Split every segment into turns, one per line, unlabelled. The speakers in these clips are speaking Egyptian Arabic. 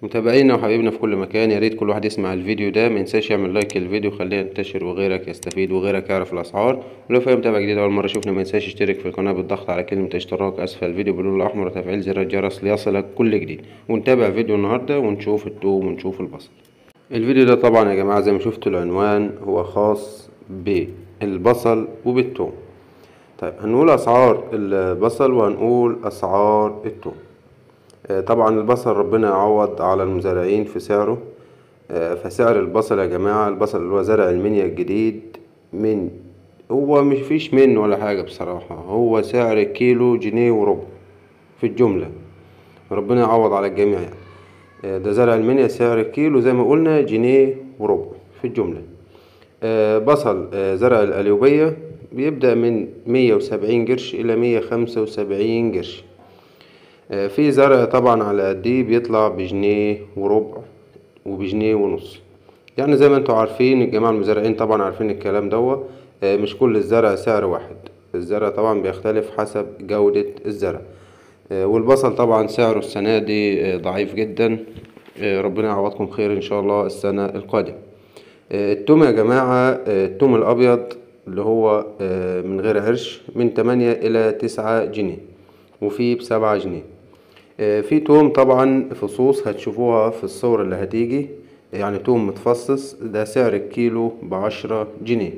متابعينا وحبايبنا في كل مكان يا ريت كل واحد يسمع الفيديو ده ما ينساش يعمل لايك للفيديو وخليه ينتشر وغيرك يستفيد وغيرك يعرف الاسعار ولو في أي متابع جديد اول مره شوفنا ما ينساش يشترك في القناه بالضغط على كلمه اشتراك اسفل الفيديو باللون الاحمر وتفعيل زر الجرس ليصلك كل جديد ونتابع فيديو النهارده ونشوف التوم ونشوف البصل الفيديو ده طبعا يا جماعه زي ما شفتوا العنوان هو خاص بالبصل وبالتوم طيب هنقول اسعار البصل وهنقول اسعار التوم طبعا البصل ربنا يعوض على المزارعين في سعره فسعر البصل يا جماعة البصل اللي هو زرع المنيا الجديد من هو مش فيش منه ولا حاجة بصراحة هو سعر كيلو جنيه وربع في الجملة ربنا يعوض على الجميع يعني ده زرع المنيا سعر الكيلو زي ما قلنا جنيه وربع في الجملة بصل زرع القليوبية بيبدأ من مية وسبعين قرش إلى مية خمسة وسبعين قرش في زرع طبعا على قديه بيطلع بجنيه وربع وبجنيه ونص يعني زي ما انتوا عارفين الجماعة المزارعين طبعا عارفين الكلام دوا مش كل الزرع سعر واحد الزرع طبعا بيختلف حسب جودة الزرع والبصل طبعا سعره السنة دي ضعيف جدا ربنا يعوضكم خير ان شاء الله السنة القادمة التوم يا جماعة التوم الابيض اللي هو من غير عرش من تمانية الى تسعة جنيه وفي بسبعة جنيه في توم طبعا فصوص هتشوفوها في الصور اللي هتيجي يعني توم متفصص ده سعر الكيلو بعشرة جنيه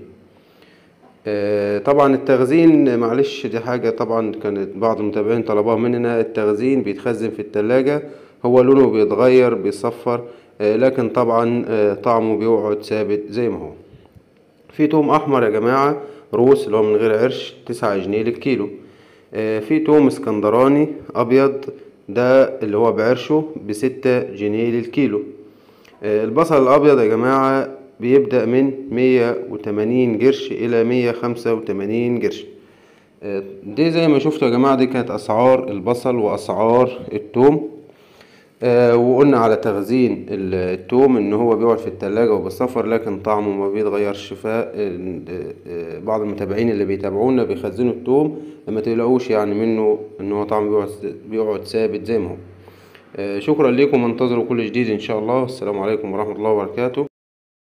طبعا التخزين معلش دي حاجة طبعا كانت بعض المتابعين طلبوها مننا التخزين بيتخزن في التلاجة هو لونه بيتغير بيصفر لكن طبعا طعمه بيقعد ثابت زي ما هو في توم احمر يا جماعة روس اللي هو من غير عرش تسعة جنيه للكيلو في توم اسكندراني ابيض ده اللي هو بعرشه بستة جنيه للكيلو البصل الابيض يا جماعة بيبدأ من مية وتمانين قرش الى مية خمسة وتمانين قرش دي زي ما شفتوا يا جماعة دي كانت اسعار البصل واسعار التوم وقلنا على تخزين التوم ان هو بيقعد في التلاجة وبالصفر لكن طعمه ما بيتغيرش بعض المتابعين اللي بيتابعونا بيخزنوا التوم ما تقلقوش يعني منه ان هو طعمه بيقعد, بيقعد ثابت زي ما هو شكرا لكم وانتظروا كل جديد ان شاء الله السلام عليكم ورحمة الله وبركاته